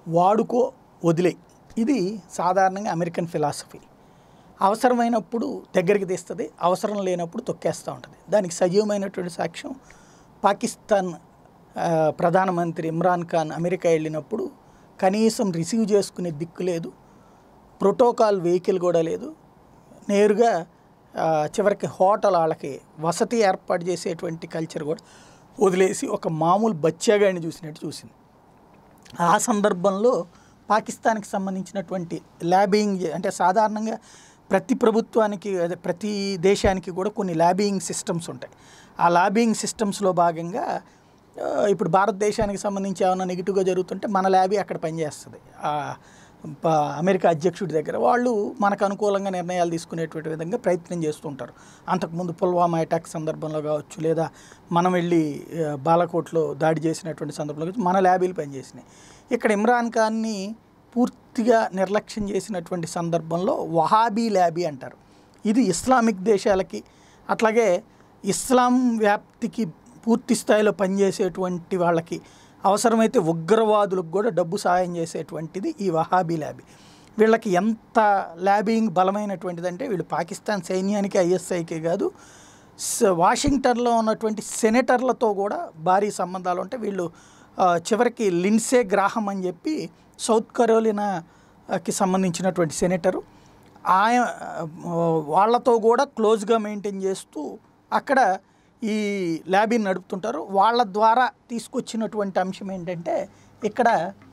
వాడుకో వదిలే ఇది సాధారణంగా అమెరికన్ ఫిలాసఫీ అవసరమైనప్పుడు దగ్గరికి తీస్తుంది అవసరం లేనప్పుడు తొక్కేస్తూ ఉంటుంది దానికి సజీవమైనటువంటి సాక్ష్యం పాకిస్తాన్ ఆ, ప్రధానమంత్రి ఇమ్రాన్ ఖాన్ అమెరికా వెళ్ళినప్పుడు కనీసం రిసీవ్ చేసుకునే దిక్కు లేదు ప్రోటోకాల్ వెహికల్ కూడా లేదు నేరుగా ఆ, చివరికి హోటల్ వాళ్ళకి వసతి ఏర్పాటు చేసేటువంటి కల్చర్ కూడా వదిలేసి ఒక మామూలు బచ్చాగాడిని చూసినట్టు చూసింది ఆ సందర్భంలో పాకిస్తాన్కి సంబంధించినటువంటి ల్యాబింగ్ అంటే సాధారణంగా ప్రతి ప్రభుత్వానికి అదే ప్రతి దేశానికి కూడా కొన్ని ల్యాబింగ్ సిస్టమ్స్ ఉంటాయి ఆ ల్యాబింగ్ సిస్టమ్స్లో భాగంగా ఆ, ఇప్పుడు భారతదేశానికి సంబంధించి ఏమైనా నెగిటివ్గా జరుగుతుంటే మన ల్యాబీ అక్కడ పనిచేస్తుంది ఆ, ప- అమెరికా అధ్యక్షుడి దగ్గర వాళ్ళు మనకు అనుకూలంగా నిర్ణయాలు తీసుకునేటువంటి విధంగా ప్రయత్నం చేస్తుంటారు అంతకుముందు పుల్వామా అటాక్ సందర్భంలో కావచ్చు లేదా మనం వెళ్ళి ఆ, బాలకోట్లో దాడి చేసినటువంటి సందర్భంలో కావచ్చు మన ల్యాబీలు పనిచేసినాయి ఇక్కడ ఇమ్రాన్ ఖాన్ని పూర్తిగా నిర్లక్ష్యం చేసినటువంటి సందర్భంలో వహాబీ ల్యాబీ అంటారు ఇది ఇస్లామిక్ దేశాలకి అట్లాగే ఇస్లాం వ్యాప్తికి పూర్తి స్థాయిలో పనిచేసేటువంటి వాళ్ళకి అవసరమైతే ఉగ్రవాదులకు కూడా డబ్బు సాయం చేసేటువంటిది ఈ వహాబీ ల్యాబీ వీళ్ళకి ఎంత ల్యాబింగ్ బలమైనటువంటిది అంటే వీళ్ళు పాకిస్తాన్ సైన్యానికి ఐఎస్ఐకే కాదు స- వాషింగ్టన్లో ఉన్నటువంటి సెనేటర్లతో కూడా భారీ సంబంధాలు ఉంటాయి వీళ్ళు ఆ, చివరికి లిన్సే గ్రాహం అని చెప్పి సౌత్ కరోలినాకి సంబంధించినటువంటి సెనేటరు ఆయన వాళ్ళతో కూడా క్లోజ్గా మెయింటైన్ చేస్తూ అక్కడ ఈ ల్యాబీని నడుపుతుంటారు వాళ్ళ ద్వారా తీసుకొచ్చినటువంటి అంశం ఏంటంటే ఇక్కడ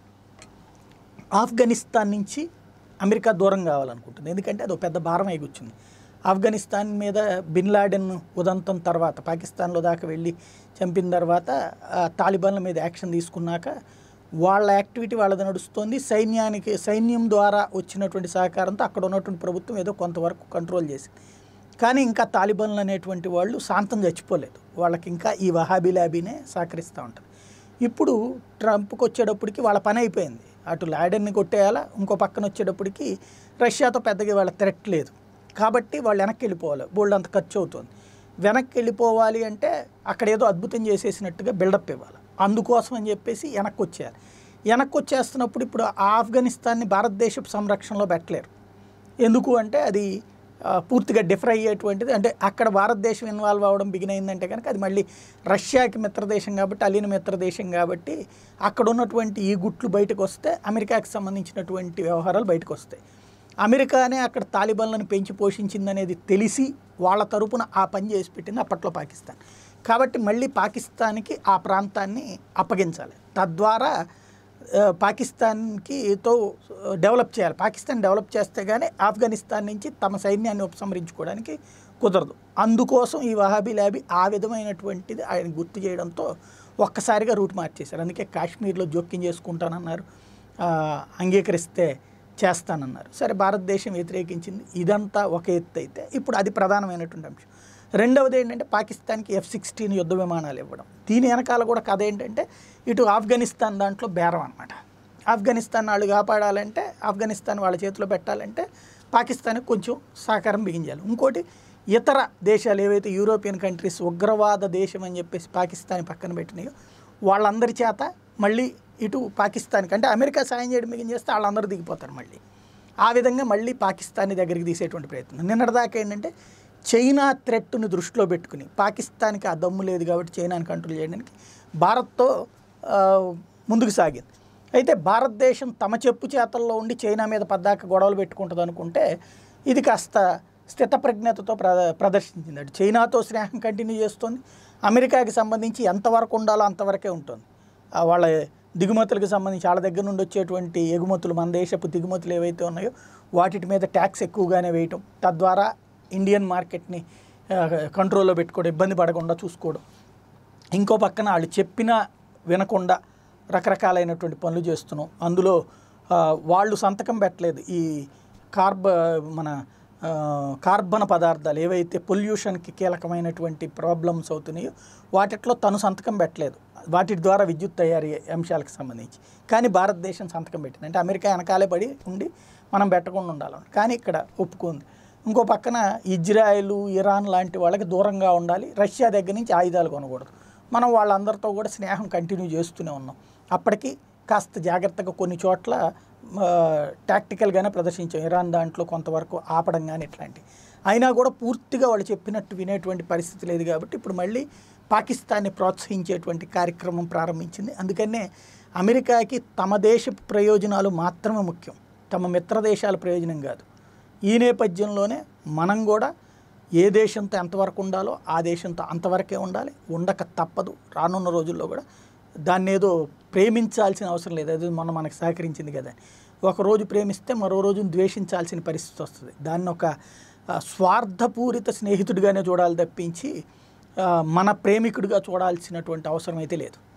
ఆఫ్ఘనిస్తాన్ నుంచి అమెరికా దూరం కావాలనుకుంటుంది ఎందుకంటే అది ఒక పెద్ద భారం అయి కూర్చుంది ఆఫ్ఘనిస్తాన్ మీద బిన్ లాడెన్ ఉదంతం తర్వాత పాకిస్తాన్లో దాకా వెళ్ళి చంపిన తర్వాత ఆ, తాలిబాన్ల మీద యాక్షన్ తీసుకున్నాక వాళ్ళ యాక్టివిటీ వాళ్ళది నడుస్తుంది సైన్యానికి సైన్యం ద్వారా వచ్చినటువంటి సహకారంతో అక్కడ ఉన్నటువంటి ప్రభుత్వం ఏదో కొంతవరకు కంట్రోల్ చేసింది కానీ ఇంకా తాలిబాన్లు అనేటువంటి వాళ్ళు శాంతం చచ్చిపోలేదు వాళ్ళకి ఇంకా ఈ వహాబీ ల్యాబీనే సహకరిస్తూ ఉంటారు ఇప్పుడు ట్రంప్కి వచ్చేటప్పటికి వాళ్ళ పని అయిపోయింది అటు లాడెన్ని కొట్టేయాలా ఇంకో పక్కన వచ్చేటప్పటికి రష్యాతో పెద్దగా వాళ్ళ థ్రెట్ లేదు కాబట్టి వాళ్ళు వెనక్కి వెళ్ళిపోవాలి బోల్డ్ అంత ఖర్చు అవుతుంది వెనక్కి వెళ్ళిపోవాలి అంటే అక్కడ ఏదో అద్భుతం చేసేసినట్టుగా బిల్డప్ ఇవ్వాలి అందుకోసం అని చెప్పేసి వెనక్కి వచ్చేయాలి వెనక్కి వచ్చేస్తున్నప్పుడు ఇప్పుడు ఆ ఆఫ్ఘనిస్తాన్ని భారతదేశపు సంరక్షణలో పెట్టలేరు ఎందుకు అంటే అది ఆ, పూర్తిగా డిఫర్ అయ్యేటువంటిది అంటే అక్కడ భారతదేశం ఇన్వాల్వ్ అవ్వడం బిగిన్ అయిందంటే కనుక అది మళ్ళీ రష్యాకి మిత్రదేశం కాబట్టి అలీన మిత్రదేశం కాబట్టి అక్కడ ఉన్నటువంటి ఈ గుట్లు బయటకు వస్తే అమెరికాకి సంబంధించినటువంటి వ్యవహారాలు బయటకు వస్తాయి అమెరికానే అక్కడ తాలిబాన్లను పెంచి పోషించిందనేది తెలిసి వాళ్ళ తరపున ఆ పని చేసి పెట్టింది అప్పట్లో పాకిస్తాన్ కాబట్టి మళ్ళీ పాకిస్తాన్కి ఆ ప్రాంతాన్ని అప్పగించాలి తద్వారా ఆ, పాకిస్తాన్కి తో డెవలప్ చేయాలి పాకిస్తాన్ డెవలప్ చేస్తే కానీ ఆఫ్ఘనిస్తాన్ నుంచి తమ సైన్యాన్ని ఉపసంహరించుకోవడానికి కుదరదు అందుకోసం ఈ వహాబీ ల్యాబీ ఆ విధమైనటువంటిది ఆయన గుర్తు చేయడంతో ఒక్కసారిగా రూట్ మార్చేశారు అందుకే కాశ్మీర్లో జోక్యం చేసుకుంటానన్నారు ఆ, అంగీకరిస్తే చేస్తానన్నారు సరే భారతదేశం వ్యతిరేకించింది ఇదంతా ఒక ఎత్తు అయితే ఇప్పుడు అది ప్రధానమైనటువంటి అంశం రెండవది ఏంటంటే పాకిస్తాన్కి ఎఫ్ సిక్స్టీన్ యుద్ధ విమానాలు ఇవ్వడం దీని వెనకాల కూడా కథ ఏంటంటే ఇటు ఆఫ్ఘనిస్తాన్ దాంట్లో బేరం అనమాట ఆఫ్ఘనిస్తాన్ వాళ్ళు కాపాడాలంటే ఆఫ్ఘనిస్తాన్ వాళ్ళ చేతిలో పెట్టాలంటే పాకిస్తాన్కి కొంచెం సహకారం బిగించాలి ఇంకోటి ఇతర దేశాలు ఏవైతే యూరోపియన్ కంట్రీస్ ఉగ్రవాద దేశం అని చెప్పేసి పాకిస్తాన్ పక్కన పెట్టినాయో వాళ్ళందరి చేత మళ్ళీ ఇటు పాకిస్తాన్కి అంటే అమెరికా సాయం చేయడం బిగిన్ చేస్తే వాళ్ళందరూ దిగిపోతారు మళ్ళీ ఆ విధంగా మళ్ళీ పాకిస్తాన్ని దగ్గరికి తీసేటువంటి ప్రయత్నం నిన్నటిదాకా ఏంటంటే చైనా థ్రెట్ను దృష్టిలో పెట్టుకుని పాకిస్తాన్కి ఆ దమ్ము లేదు కాబట్టి చైనాని కంట్రోల్ చేయడానికి భారత్తో ఆ, ముందుకు సాగింది అయితే భారతదేశం తమ చెప్పు చేతల్లో ఉండి చైనా మీద పద్దాక గొడవలు పెట్టుకుంటుంది అనుకుంటే ఇది కాస్త స్థితప్రజ్ఞతతో ప్ర ప్రదర్శించింది అటు చైనాతో స్నేహం కంటిన్యూ చేస్తుంది అమెరికాకి సంబంధించి ఎంతవరకు ఉండాలో అంతవరకే ఉంటుంది ఆ వాళ్ళ దిగుమతులకు సంబంధించి వాళ్ళ దగ్గర నుండి వచ్చేటువంటి ఎగుమతులు మన దేశపు దిగుమతులు ఏవైతే ఉన్నాయో వాటి మీద ట్యాక్స్ ఎక్కువగానే వేయటం తద్వారా ఇండియన్ మార్కెట్ని ఆ, కంట్రోల్లో పెట్టుకోవడం ఇబ్బంది పడకుండా చూసుకోవడం ఇంకో పక్కన వాళ్ళు చెప్పినా వినకుండా రకరకాలైనటువంటి పనులు చేస్తున్నాం అందులో ఆ, వాళ్ళు సంతకం పెట్టలేదు ఈ కార్బ మన ఆ, కార్బన పదార్థాలు ఏవైతే పొల్యూషన్కి కీలకమైనటువంటి ప్రాబ్లమ్స్ అవుతున్నాయో వాటిట్లో తను సంతకం పెట్టలేదు వాటి ద్వారా విద్యుత్ తయారీ అంశాలకు సంబంధించి కానీ భారతదేశం సంతకం పెట్టింది అంటే అమెరికా వెనకాలే పడి ఉండి మనం పెట్టకుండా ఉండాలని కానీ ఇక్కడ ఒప్పుకుంది ఇంకో పక్కన ఇజ్రాయెల్ ఇరాన్ లాంటి వాళ్ళకి దూరంగా ఉండాలి రష్యా దగ్గర నుంచి ఆయుధాలు కొనకూడదు మనం వాళ్ళందరితో కూడా స్నేహం కంటిన్యూ చేస్తూనే ఉన్నాం అప్పటికి కాస్త జాగ్రత్తగా కొన్ని చోట్ల టాక్టికల్గానే ప్రదర్శించాం ఇరాన్ దాంట్లో కొంతవరకు ఆపడం కానీ ఇట్లాంటి అయినా కూడా పూర్తిగా వాళ్ళు చెప్పినట్టు వినేటువంటి పరిస్థితి లేదు కాబట్టి ఇప్పుడు మళ్ళీ పాకిస్తాన్ని ప్రోత్సహించేటువంటి కార్యక్రమం ప్రారంభించింది అందుకనే అమెరికాకి తమ దేశ ప్రయోజనాలు మాత్రమే ముఖ్యం తమ మిత్ర దేశాల ప్రయోజనం కాదు ఈ నేపథ్యంలోనే మనం కూడా ఏ దేశంతో ఎంతవరకు ఉండాలో ఆ దేశంతో అంతవరకే ఉండాలి ఉండక తప్పదు రానున్న రోజుల్లో కూడా దాన్ని ఏదో ప్రేమించాల్సిన అవసరం లేదు అది మొన్న మనకు సహకరించింది కదా ఒక రోజు ప్రేమిస్తే మరో రోజు ద్వేషించాల్సిన పరిస్థితి వస్తుంది దాన్ని ఒక ఆ, స్వార్థపూరిత స్నేహితుడిగానే చూడాలి తప్పించి ఆ, మన ప్రేమికుడిగా చూడాల్సినటువంటి అవసరం అయితే లేదు